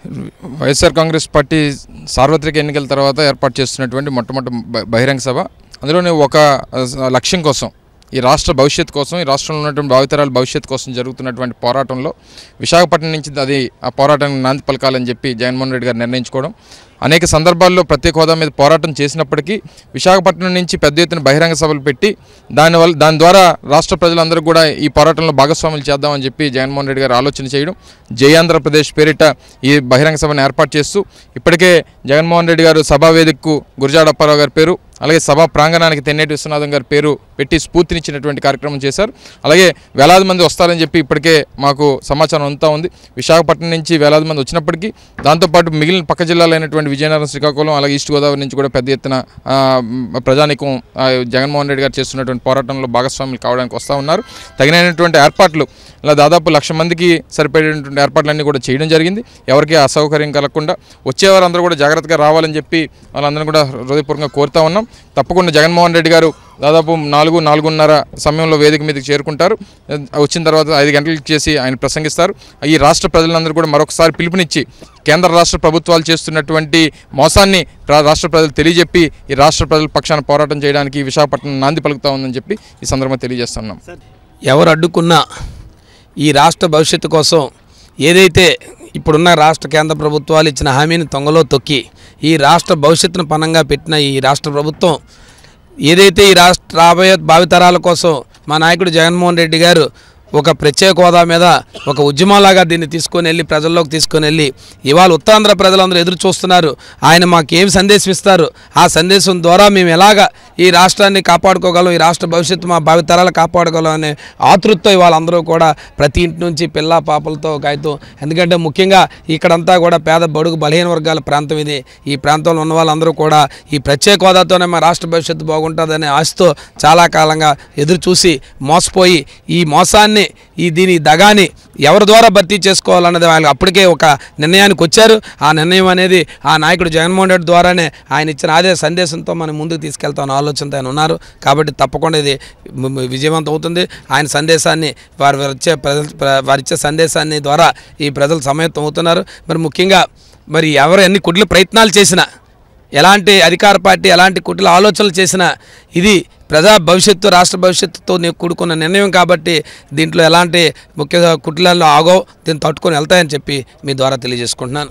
YSR Congress party సార్వత్రిక ఎన్నికల తర్వాత ఏర్పాటు చేస్తున్నటువంటి మొట్టమొదటి బ- బహిరంగ సభ అందులోనే ఒక ఆ, లక్ష్యం కోసం ఈ రాష్ట్ర భవిష్యత్తు కోసం ఈ రాష్ట్రంలో ఉన్నటువంటి భావితరాల భవిష్యత్తు కోసం జరుగుతున్నటువంటి పోరాటంలో విశాఖపట్నం నుంచి అది ఆ పోరాటానికి నాంది పలకాలని చెప్పి జగన్మోహన్ రెడ్డి గారు నిర్ణయించుకోవడం అనేక సందర్భాల్లో ప్రత్యేక హోదా మీద పోరాటం చేసినప్పటికీ విశాఖపట్నం నుంచి పెద్ద ఎత్తున బహిరంగ సభలు పెట్టి దానివల్ల దాని ద్వారా రాష్ట్ర ప్రజలందరూ కూడా ఈ పోరాటంలో భాగస్వాములు చేద్దామని చెప్పి జగన్మోహన్ రెడ్డి గారు ఆలోచన చేయడం జై ఆంధ్రప్రదేశ్ పేరిట ఈ బహిరంగ సభను ఏర్పాటు చేస్తూ ఇప్పటికే జగన్మోహన్ రెడ్డి గారు సభా వేదికకు గురజాడ అప్పారావు గారి పేరు అలాగే సభా ప్రాంగణానికి తెన్నేటి విశ్వనాథం గారి పేరు పెట్టి స్ఫూర్తినిచ్చినటువంటి కార్యక్రమం చేశారు అలాగే వేలాది మంది వస్తారని చెప్పి ఇప్పటికే మాకు సమాచారం అంతా ఉంది విశాఖపట్నం నుంచి వేలాది మంది వచ్చినప్పటికీ దాంతోపాటు మిగిలిన పక్క జిల్లాలైనటువంటి విజయనగరం శ్రీకాకుళం అలాగే ఈస్ట్ గోదావరి నుంచి కూడా పెద్ద ఎత్తున ఆ, మ్, ప్రజానికం ఆ, జగన్మోహన్ రెడ్డి గారు చేస్తున్నటువంటి పోరాటంలో భాగస్వాములు కావడానికి వస్తూ ఉన్నారు తగినటువంటి ఏర్పాట్లు ఇలా దాదాపు లక్ష మందికి సరిపడేటువంటి ఏర్పాట్లన్నీ కూడా చేయడం జరిగింది ఎవరికి అసౌకర్యం కలగకుండా వచ్చేవారందరూ కూడా జాగ్రత్తగా రావాలని చెప్పి వాళ్ళందరినీ కూడా హృదయపూర్వకంగా కోరుతా ఉన్నాం తప్పకుండా జగన్మోహన్ రెడ్డి గారు దాదాపు నాలుగు నాలుగున్నర సమయంలో వేదిక మీదకి చేరుకుంటారు వచ్చిన తర్వాత ఐదు గంటలకు చేసి ఆయన ప్రసంగిస్తారు ఈ రాష్ట్ర ప్రజలందరూ కూడా మరొకసారి పిలుపునిచ్చి కేంద్ర రాష్ట్ర ప్రభుత్వాలు చేస్తున్నటువంటి మోసాన్ని రా- రాష్ట్ర ప్రజలు తెలియజెప్పి ఈ రాష్ట్ర ప్రజల పక్షాన పోరాటం చేయడానికి విశాఖపట్నం నాంది పలుకుతా ఉందని చెప్పి ఈ సందర్భంగా తెలియజేస్తున్నాం ఎవరు అడ్డుకున్నా ఈ రాష్ట్ర భవిష్యత్తు కోసం ఏదైతే ఇప్పుడున్న రాష్ట్ర కేంద్ర ప్రభుత్వాలు ఇచ్చిన హామీని తొంగలో తొక్కి ఈ రాష్ట్ర భవిష్యత్తును పనంగా పెట్టిన ఈ రాష్ట్ర ప్రభుత్వం ఏదైతే ఈ రాష్ట్ర రాబోయే భావితరాల కోసం మా నాయకుడు జగన్మోహన్ రెడ్డి గారు ఒక ప్రత్యేక హోదా మీద ఒక ఉద్యమంలాగా దీన్ని తీసుకొని వెళ్ళి ప్రజల్లోకి తీసుకొని వెళ్ళి ఇవాళ ఉత్తరాంధ్ర ప్రజలందరూ ఎదురు చూస్తున్నారు ఆయన మాకు ఏం సందేశం ఇస్తారు ఆ సందేశం ద్వారా మేము ఎలాగ ఈ రాష్ట్రాన్ని కాపాడుకోగలం ఈ రాష్ట్ర భవిష్యత్తు మా భావితరాలు కాపాడుకోగలం అనే ఆతృతతో ఇవాళ అందరూ కూడా ప్రతి ఇంటి నుంచి పిల్ల పాపలతో కాగితం ఎందుకంటే ముఖ్యంగా ఇక్కడంతా కూడా పేద బడుగు బలహీన వర్గాల ప్రాంతం ఇది ఈ ప్రాంతంలో ఉన్న వాళ్ళందరూ కూడా ఈ ప్రత్యేక హోదాతోనే మా రాష్ట్ర భవిష్యత్తు బాగుంటుందనే ఆశతో చాలా కాలంగా ఎదురు చూసి మోసపోయి ఈ మోసాన్ని ఈ దీని దగాని ఎవరి ద్వారా భర్తీ చేసుకోవాలన్నది వాళ్ళు అప్పటికే ఒక నిర్ణయానికి వచ్చారు ఆ నిర్ణయం అనేది ఆ నాయకుడు జగన్మోహన్ రెడ్డి ద్వారానే ఆయన ఇచ్చిన అదే సందేశంతో మనం ముందుకు తీసుకెళ్తాం ఆలోచనతో ఆయన ఉన్నారు కాబట్టి తప్పకుండా ఇది మ- మ- విజయవంతం అవుతుంది ఆయన సందేశాన్ని వారు వచ్చే ప్రజల ప్ర- వారిచ్చే సందేశాన్ని ద్వారా ఈ ప్రజలు సమయత్తం అవుతున్నారు మరి ముఖ్యంగా మరి ఎవరు ఎన్ని కుట్ల ప్రయత్నాలు చేసినా ఎలాంటి అధికార పార్టీ ఎలాంటి కుట్ల ఆలోచనలు చేసినా ఇది ప్రజా భవిష్యత్తు రాష్ట్ర భవిష్యత్తుతో నే- కూడుకున్న నిర్ణయం కాబట్టి దీంట్లో ఎలాంటి ముఖ్య కుట్లలో ఆగో దీన్ని తట్టుకొని వెళ్తాయని చెప్పి మీ ద్వారా తెలియజేసుకుంటున్నాను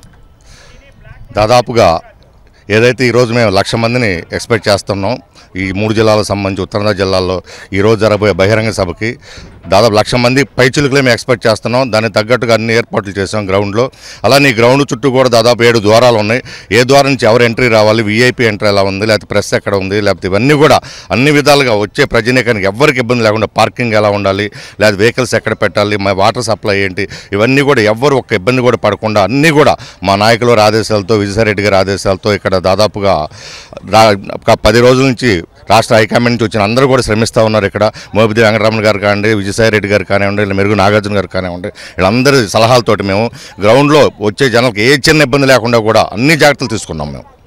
దాదాపుగా ఏదైతే ఈరోజు మేము లక్ష మందిని ఎక్స్పెక్ట్ చేస్తున్నాం ఈ మూడు జిల్లాలకు సంబంధించి ఉత్తరాంధ్ర జిల్లాల్లో ఈరోజు జరగబోయే బహిరంగ సభకి దాదాపు లక్ష మంది పైచులకులే మేము ఎక్స్పెక్ట్ చేస్తున్నాం దానికి తగ్గట్టుగా అన్ని ఏర్పాట్లు చేసాం గ్రౌండ్లో అలానే ఈ గ్రౌండ్ చుట్టూ కూడా దాదాపు ఏడు ద్వారాలు ఉన్నాయి ఏ ద్వారం నుంచి ఎవరు ఎంట్రీ రావాలి వీఐపీ ఎంట్రీ ఎలా ఉంది లేకపోతే ప్రెస్ ఎక్కడ ఉంది లేకపోతే ఇవన్నీ కూడా అన్ని విధాలుగా వచ్చే ప్రజనీకానికి ఎవరికి ఇబ్బంది లేకుండా పార్కింగ్ ఎలా ఉండాలి లేదా వెహికల్స్ ఎక్కడ పెట్టాలి మా వాటర్ సప్లై ఏంటి ఇవన్నీ కూడా ఎవ్వరు ఒక్క ఇబ్బంది కూడా పడకుండా అన్నీ కూడా మా నాయకుల వారి ఆదేశాలతో విజయసాయిరెడ్డి గారి ఆదేశాలతో ఇక్కడ దాదాపుగా రా ఒక పది రోజుల నుంచి రాష్ట్ర హైకమాండ్ నుంచి వచ్చిన అందరూ కూడా శ్రమిస్తూ ఉన్నారు ఇక్కడ మోపిది వెంకటరమణ గారు కానివ్వండి విజయసాయిరెడ్డి గారు కానివ్వండి ఇలా మెరుగు నాగార్జున గారు కానివ్వండి వీళ్ళందరి సలహాలతోటి మేము గ్రౌండ్లో వచ్చే జనాలకు ఏ చిన్న ఇబ్బంది లేకుండా కూడా అన్ని జాగ్రత్తలు తీసుకున్నాం మేము